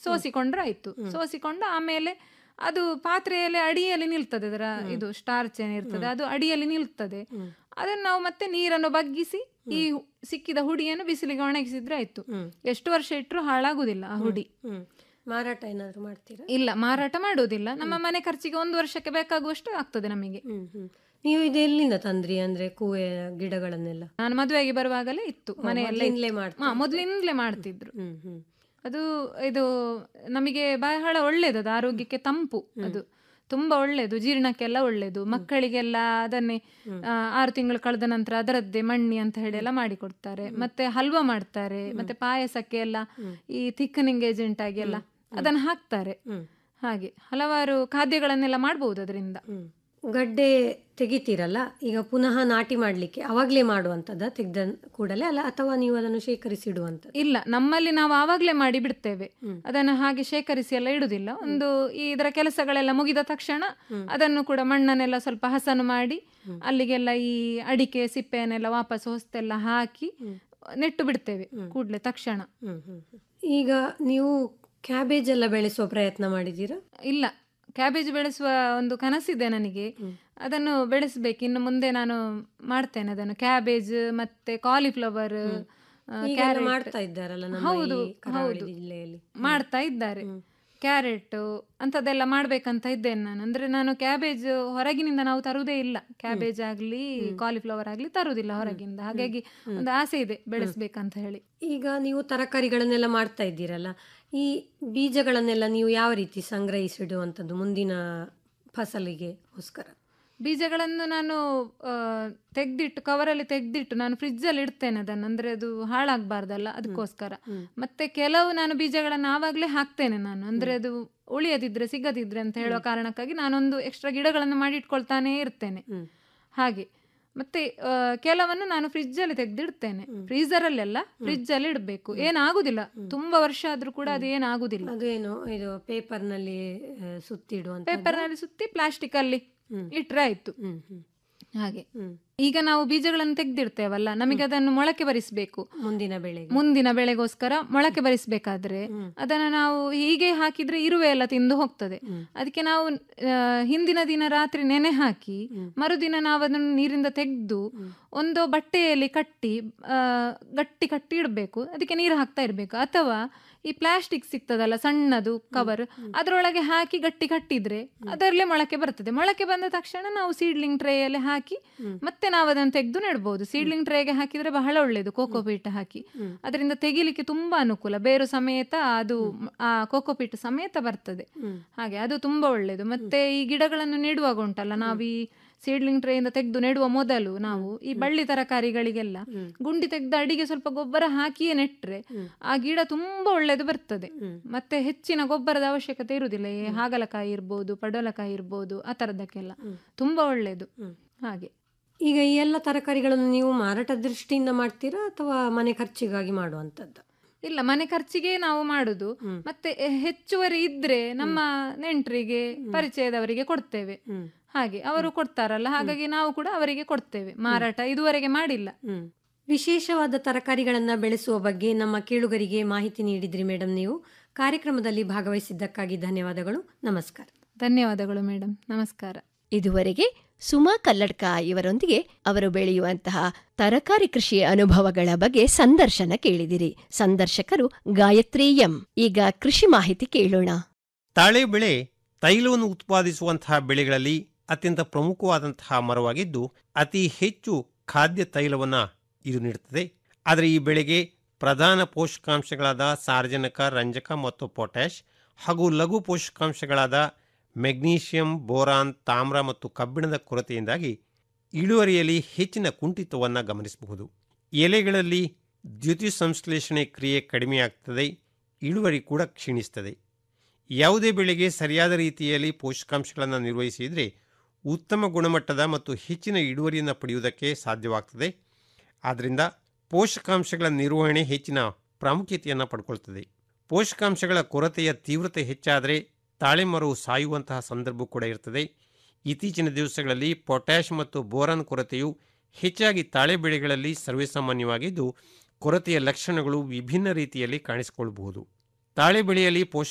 ಸೋಸಿಕೊಂಡ್ರೆ ಆಯ್ತು ಸೋಸಿಕೊಂಡು ಆಮೇಲೆ ಅದು ಪಾತ್ರೆಯಲ್ಲಿ ಅಡಿಯಲ್ಲಿ ನಿಲ್ತದೆ ಅದರ ಇದು ಸ್ಟಾರ್ಚ್ ಏನಿರ್ತದೆ ಅದು ಅಡಿಯಲ್ಲಿ ನಿಲ್ತದೆ ಅದನ್ನು ನಾವು ಮತ್ತೆ ನೀರನ್ನು ಬಗ್ಗಿಸಿ ಈ ಹು- ಸಿಕ್ಕಿದ ಹುಡಿಯನ್ನು ಬಿಸಿಲಿಗೆ ಒಣಗಿಸಿದ್ರೆ ಆಯ್ತು ಎಷ್ಟು ವರ್ಷ ಇಟ್ಟರು ಹಾಳಾಗುದಿಲ್ಲ ಆ ಹುಡಿ ಹ್ಮ್ ಮಾರಾಟ ಏನಾದ್ರು ಮಾಡ್ತೀರಾ ಇಲ್ಲ ಮಾರಾಟ ಮಾಡುವುದಿಲ್ಲ ನಮ್ಮ ಮನೆ ಖರ್ಚಿಗೆ ಒಂದು ವರ್ಷಕ್ಕೆ ಬೇಕಾಗುವಷ್ಟು ಆಗ್ತದೆ ನಮಗೆ ಹ್ಮ್ ಹ್ಮ್ ನೀವು ಇದು ಎಲ್ಲಿಂದ ತಂದ್ರಿ ಅಂದ್ರೆ ಕೂವೆ ಗಿಡಗಳನ್ನೆಲ್ಲ ನಾನು ಮದುವೆಗೆ ಬರುವಾಗಲೇ ಇತ್ತು ಮನೆಯಲ್ಲೇ ಮೊದ್ಲಿಂದಲೇ ಇತ್ತು. ಮಾಡ್ತಾ ಹಾ, ಮೊದ್ಲಿಂದಲೇ ಮಾಡ್ತಿದ್ರು ಹ್ಮ್ ಹ್ಮ್ ಅದು ಇದು ನಮಗೆ ಬಹಳ ಒಳ್ಳೇದು ಅದು ಆರೋಗ್ಯಕ್ಕೆ ತಂಪು ಅದು ತುಂಬಾ ಒಳ್ಳೇದು ಜೀರ್ಣಕ್ಕೆಲ್ಲ ಒಳ್ಳೇದು ಮಕ್ಕಳಿಗೆಲ್ಲ ಅದನ್ನೇ ಆ, ಆರು ತಿಂಗಳು ಕಳೆದ ನಂತರ ಅದರದ್ದೇ ಮಣ್ಣಿ ಅಂತ ಹೇಳಿ ಎಲ್ಲ ಮಾಡಿಕೊಡ್ತಾರೆ ಮತ್ತೆ ಹಲ್ವಾ ಮಾಡ್ತಾರೆ ಮತ್ತೆ ಪಾಯಸಕ್ಕೆ ಎಲ್ಲ ಈ ಥಿಕ್ಕನಿಂಗ್ ಏಜೆಂಟ್ ಆಗಿ ಎಲ್ಲ ಅದನ್ನು ಹಾಕ್ತಾರೆ ಹಾಗೆ ಹಲವಾರು ಖಾದ್ಯಗಳನ್ನೆಲ್ಲ ಮಾಡಬಹುದು ಅದರಿಂದ ಹ್ಮ್ ಗಡ್ಡೆ ತೆಗಿತೀರಲ್ಲ ಈಗ ಪುನಃ ನಾಟಿ ಮಾಡ್ಲಿಕ್ಕೆ ಅವಾಗ್ಲೇ ಮಾಡುವಂತದ ತೆಗ್ದ ಕೂಡಲೇ ಅಲ್ಲ ಅಥವಾ ನೀವು ಅದನ್ನು ಶೇಖರಿಸಿಡುವಂತದ್ದು ಇಲ್ಲ ನಮ್ಮಲ್ಲಿ ನಾವು ಆವಾಗಲೇ ಮಾಡಿ ಬಿಡ್ತೇವೆ ಅದನ್ನು ಹಾಗೆ ಶೇಖರಿಸಿ ಎಲ್ಲ ಇಡುದಿಲ್ಲ ಒಂದು ಈ ಇದರ ಕೆಲಸಗಳೆಲ್ಲ ಮುಗಿದ ತಕ್ಷಣ ಅದನ್ನು ಕೂಡ ಮಣ್ಣನ್ನೆಲ್ಲ ಸ್ವಲ್ಪ ಹಸನು ಮಾಡಿ ಅಲ್ಲಿಗೆಲ್ಲ ಈ ಅಡಿಕೆ ಸಿಪ್ಪೆಯನ್ನೆಲ್ಲ ವಾಪಸ್ ಹೊಸ್ತೆಲ್ಲ ಹಾಕಿ ನೆಟ್ಟು ಬಿಡ್ತೇವೆ ಕೂಡಲೇ ತಕ್ಷಣ ಹ್ಮ್ ಹ್ಮ್ ಹ್ಮ್. ಈಗ ನೀವು ಕ್ಯಾಬೇಜ್ ಎಲ್ಲ ಬೆಳೆಸುವ ಪ್ರಯತ್ನ ಮಾಡಿದ್ದೀರಾ ಇಲ್ಲ ಕ್ಯಾಬೇಜ್ ಬೆಳೆಸುವ ಒಂದು ಕನಸಿದೆ ನನಗೆ ಅದನ್ನು ಬೆಳೆಸಬೇಕು ಇನ್ನು ಮುಂದೆ ನಾನು ಮಾಡ್ತೇನೆ ಅದನ್ನು ಕ್ಯಾಬೇಜ್ ಮತ್ತೆ ಕಾಲಿಫ್ಲವರ್ ಈಗೆಲ್ಲ ಮಾಡ್ತಾ ಇದ್ದಾರಲ್ಲ ನಮ್ಮ ಹೌದು ಈ ಕರಾವಳಿ ಹೌದು ಜಿಲ್ಲೆಯಲ್ಲಿ ಮಾಡ್ತಾ ಇದ್ದಾರೆ ಕ್ಯಾರೆಟ್ ಅಂಥದ್ದೆಲ್ಲ ಮಾಡ್ಬೇಕಂತ ಇದ್ದೇನೆ ನಾನು ಅಂದ್ರೆ ನಾನು ಕ್ಯಾಬೇಜ್ ಹೊರಗಿನಿಂದ ನಾವು ತರುವುದೇ ಇಲ್ಲ ಕ್ಯಾಬೇಜ್ ಆಗ್ಲಿ ಕಾಲಿಫ್ಲವರ್ ಆಗ್ಲಿ ತರುವುದಿಲ್ಲ ಹೊರಗಿಂದ ಹಾಗಾಗಿ ಒಂದು ಆಸೆ ಇದೆ ಬೆಳೆಸ್ಬೇಕಂತ ಹೇಳಿ ಈಗ ನೀವು ತರಕಾರಿಗಳನ್ನೆಲ್ಲ ಮಾಡ್ತಾ ಇದ್ದೀರಲ್ಲ ಈ ಬೀಜಗಳನ್ನೆಲ್ಲ ನೀವು ಯಾವ ರೀತಿ ಸಂಗ್ರಹಿಸಿಡುವಂಥದ್ದು ಮುಂದಿನ ಫಸಲಿಗೆಗೋಸ್ಕರ ಬೀಜಗಳನ್ನು ನಾನು ಆ, ತೆಗ್ದಿಟ್ಟು ಕವರಲ್ಲಿ ತೆಗ್ದಿಟ್ಟು ನಾನು ಫ್ರಿಜ್ಜಲ್ಲಿ ಇಡ್ತೇನೆ ಅದನ್ನು ಅಂದ್ರೆ ಅದು ಹಾಳಾಗಬಾರ್ದಲ್ಲ ಅದಕ್ಕೋಸ್ಕರ ಮತ್ತೆ ಕೆಲವು ನಾನು ಬೀಜಗಳನ್ನು ಆವಾಗಲೇ ಹಾಕ್ತೇನೆ ನಾನು ಅಂದ್ರೆ ಅದು ಉಳಿಯದಿದ್ರೆ ಸಿಗದಿದ್ರೆ ಅಂತ ಹೇಳುವ ಕಾರಣಕ್ಕಾಗಿ ನಾನೊಂದು ಎಕ್ಸ್ಟ್ರಾ ಗಿಡಗಳನ್ನು ಮಾಡಿ ಇಟ್ಕೊಳ್ತಾನೇ ಇರ್ತೇನೆ ಹಾಗೆ ಮತ್ತೆ ಆ, ಕೆಲವನ್ನು ನಾನು ಫ್ರಿಜ್ಜಲ್ಲಿ ತೆಗ್ದಿಡ್ತೇನೆ ಫ್ರೀಸರಲ್ಲೆಲ್ಲ ಫ್ರಿಜ್ಜಲ್ಲಿ ಇಡಬೇಕು ಏನಾಗುದಿಲ್ಲ ತುಂಬಾ ವರ್ಷ ಆದ್ರೂ ಕೂಡ ಅದು ಏನಾಗುದಿಲ್ಲ ಅದೇನು ಇದು ಪೇಪರ್ನಲ್ಲಿ ಸುತ್ತಿಡುವಂತ ಪೇಪರ್ನಲ್ಲಿ ಸುತ್ತಿ ಪ್ಲಾಸ್ಟಿಕ್ ಅಲ್ಲಿ ಇಟ್ರೆ ಆಯ್ತು ಹ್ಮ್ ಹ್ಮ್ ಹಾಗೆ ಹ್ಮ್ ಈಗ ನಾವು ಬೀಜಗಳನ್ನು ತೆಗ್ದಿರ್ತೇವಲ್ಲ ನಮಗೆ ಅದನ್ನು ಮೊಳಕೆ ಬರಿಸಬೇಕು ಮುಂದಿನ ಬೆಳೆಗೆ ಮುಂದಿನ ಬೆಳೆಗೋಸ್ಕರ ಮೊಳಕೆ ಬರಿಸಬೇಕಾದ್ರೆ ಅದನ್ನ ನಾವು ಹೀಗೆ ಹಾಕಿದ್ರೆ ಇರುವೆ ಎಲ್ಲ ತಿಂದು ಹೋಗ್ತದೆ ಅದಕ್ಕೆ ನಾವು ಆ, ಹಿಂದಿನ ದಿನ ರಾತ್ರಿ ನೆನೆ ಹಾಕಿ ಮರುದಿನ ನಾವು ಅದನ್ನು ನೀರಿಂದ ತೆಗೆದು ಒಂದು ಬಟ್ಟೆಯಲ್ಲಿ ಕಟ್ಟಿ ಆ, ಗಟ್ಟಿ ಕಟ್ಟಿ ಇಡಬೇಕು ಅದಕ್ಕೆ ನೀರು ಹಾಕ್ತಾ ಇರಬೇಕು ಅಥವಾ ಈ ಪ್ಲಾಸ್ಟಿಕ್ ಸಿಗ್ತದಲ್ಲ ಸಣ್ಣದು ಕವರ್ ಅದರೊಳಗೆ ಹಾಕಿ ಗಟ್ಟಿ ಕಟ್ಟಿದ್ರೆ ಅದರಲ್ಲೇ ಮೊಳಕೆ ಬರ್ತದೆ ಮೊಳಕೆ ಬಂದ ತಕ್ಷಣ ನಾವು ಸೀಡ್ಲಿಂಗ್ ಟ್ರೇಯಲ್ಲಿ ಹಾಕಿ ಮತ್ತೆ ನಾವು ಅದನ್ನು ತೆಗೆದು ನೆಡ್ಬೋದು ಸೀಡ್ಲಿಂಗ್ ಟ್ರೇಗೆ ಹಾಕಿದ್ರೆ ಬಹಳ ಒಳ್ಳೆಯದು ಕೋಕೋಪೀಟ್ ಹಾಕಿ ಅದರಿಂದ ತೆಗಿಲಿಕ್ಕೆ ತುಂಬಾ ಅನುಕೂಲ ಬೇರು ಸಮೇತ ಅದು ಮ್- ಆ ಕೋಕೋಪೀಟ್ ಸಮೇತ ಬರ್ತದೆ ಹಾಗೆ ಅದು ತುಂಬಾ ಒಳ್ಳೆಯದು ಮತ್ತೆ ಈ ಗಿಡಗಳನ್ನು ನೆಡುವಾಗ ಉಂಟಲ್ಲ ನಾವು ಈ ಸೀಡ್ಲಿಂಗ್ ಟ್ರೇಯಿಂದ ತೆಗೆದು ನೆಡುವ ಮೊದಲು ನಾವು ಈ ಬಳ್ಳಿ ತರಕಾರಿಗಳಿಗೆಲ್ಲ ಗುಂಡಿ ತೆಗೆದು ಅಡಿಗೆ ಸ್ವಲ್ಪ ಗೊಬ್ಬರ ಹಾಕಿಯೇ ನೆಟ್ರೆ ಆ ಗಿಡ ತುಂಬಾ ಒಳ್ಳೇದು ಬರ್ತದೆ ಮತ್ತೆ ಹೆಚ್ಚಿನ ಗೊಬ್ಬರದ ಅವಶ್ಯಕತೆ ಇರುವುದಿಲ್ಲ ಈ ಹಾಗಲಕಾಯಿ ಇರ್ಬೋದು ಪಡವಲಕಾಯಿ ಇರ್ಬೋದು ಆ ತರದಕ್ಕೆಲ್ಲ ತುಂಬಾ ಒಳ್ಳೇದು ಹಾಗೆ ಈಗ ಈ ಎಲ್ಲ ತರಕಾರಿಗಳನ್ನು ನೀವು ಮಾರಾಟ ದೃಷ್ಟಿಯಿಂದ ಮಾಡ್ತೀರಾ ಅಥವಾ ಮನೆ ಖರ್ಚಿಗಾಗಿ ಮಾಡುವಂಥದ್ದು ಇಲ್ಲ ಮನೆ ಖರ್ಚಿಗೆ ನಾವು ಮಾಡುದು ಮತ್ತೆ ಹೆಚ್ಚುವರಿ ಇದ್ರೆ ನಮ್ಮ ನೆಂಟರಿಗೆ ಪರಿಚಯದವರಿಗೆ ಕೊಡ್ತೇವೆ ಹಾಗೆ ಅವರು ಕೊಡ್ತಾರಲ್ಲ ಹಾಗಾಗಿ ನಾವು ಕೂಡ ಅವರಿಗೆ ಕೊಡ್ತೇವೆ ಮಾರಾಟ ಇದುವರೆಗೆ ಮಾಡಿಲ್ಲ ಹ್ಮ್ ವಿಶೇಷವಾದ ತರಕಾರಿಗಳನ್ನು ಬೆಳೆಸುವ ಬಗ್ಗೆ ನಮ್ಮ ಕೇಳುಗರಿಗೆ ಮಾಹಿತಿ ನೀಡಿದ್ರಿ ಮೇಡಮ್ ನೀವು ಕಾರ್ಯಕ್ರಮದಲ್ಲಿ ಭಾಗವಹಿಸಿದ್ದಕ್ಕಾಗಿ ಧನ್ಯವಾದಗಳು ನಮಸ್ಕಾರ ಧನ್ಯವಾದಗಳು ಮೇಡಮ್ ನಮಸ್ಕಾರ ಇದುವರೆಗೆ ಸುಮಾ ಕಲ್ಲಡ್ಕ ಇವರೊಂದಿಗೆ ಅವರು ಬೆಳೆಯುವಂತಹ ತರಕಾರಿ ಕೃಷಿಯ ಅನುಭವಗಳ ಬಗ್ಗೆ ಸಂದರ್ಶನ ಕೇಳಿದಿರಿ ಸಂದರ್ಶಕರು ಗಾಯತ್ರಿ ಎಂ ಈಗ ಕೃಷಿ ಮಾಹಿತಿ ಕೇಳೋಣ ತಾಳೆ ಬೆಳೆ ತೈಲವನ್ನು ಉತ್ಪಾದಿಸುವಂತಹ ಬೆಳೆಗಳಲ್ಲಿ ಅತ್ಯಂತ ಪ್ರಮುಖವಾದಂತಹ ಮರವಾಗಿದ್ದು ಅತಿ ಹೆಚ್ಚು ಖಾದ್ಯ ತೈಲವನ್ನು ಇದು ನೀಡುತ್ತದೆ ಆದರೆ ಈ ಬೆಳೆಗೆ ಪ್ರಧಾನ ಪೋಷಕಾಂಶಗಳಾದ ಸಾರಜನಕ ರಂಜಕ ಮತ್ತು ಪೊಟ್ಯಾಷ್ ಹಾಗೂ ಲಘು ಪೋಷಕಾಂಶಗಳಾದ ಮೆಗ್ನೀಷಿಯಂ ಬೋರಾನ್ ತಾಮ್ರ ಮತ್ತು ಕಬ್ಬಿಣದ ಕೊರತೆಯಿಂದಾಗಿ ಇಳುವರಿಯಲ್ಲಿ ಹೆಚ್ಚಿನ ಕುಂಠಿತವನ್ನು ಗಮನಿಸಬಹುದು ಎಲೆಗಳಲ್ಲಿ ದ್ಯುತಿ ಸಂಶ್ಲೇಷಣೆ ಕ್ರಿಯೆ ಕಡಿಮೆಯಾಗ್ತದೆ ಇಳುವರಿ ಕೂಡ ಕ್ಷೀಣಿಸ್ತದೆ ಯಾವುದೇ ಬೆಳೆಗೆ ಸರಿಯಾದ ರೀತಿಯಲ್ಲಿ ಪೋಷಕಾಂಶಗಳನ್ನು ನಿರ್ವಹಿಸಿದರೆ ಉತ್ತಮ ಗುಣಮಟ್ಟದ ಮತ್ತು ಹೆಚ್ಚಿನ ಇಳುವರಿಯನ್ನು ಪಡೆಯುವುದಕ್ಕೆ ಸಾಧ್ಯವಾಗ್ತದೆ ಆದ್ದರಿಂದ ಪೋಷಕಾಂಶಗಳ ನಿರ್ವಹಣೆ ಹೆಚ್ಚಿನ ಪ್ರಾಮುಖ್ಯತೆಯನ್ನು ಪಡ್ಕೊಳ್ತದೆ ಪೋಷಕಾಂಶಗಳ ಕೊರತೆಯ ತೀವ್ರತೆ ಹೆಚ್ಚಾದರೆ ತಾಳೆ ಮರವು ಸಾಯುವಂತಹ ಸಂದರ್ಭ ಕೂಡ ಇರ್ತದೆ ಇತ್ತೀಚಿನ ದಿವಸಗಳಲ್ಲಿ ಪೊಟ್ಯಾಷ್ ಮತ್ತು ಬೋರಾನ್ ಕೊರತೆಯು ಹೆಚ್ಚಾಗಿ ತಾಳೆ ಬೆಳೆಗಳಲ್ಲಿ ಸರ್ವೇಸಾಮಾನ್ಯವಾಗಿದ್ದು ಕೊರತೆಯ ಲಕ್ಷಣಗಳು ವಿಭಿನ್ನ ರೀತಿಯಲ್ಲಿ ಕಾಣಿಸಿಕೊಳ್ಳಬಹುದು ತಾಳೆ ಬೆಳೆಯಲ್ಲಿ ಪೋಷಕ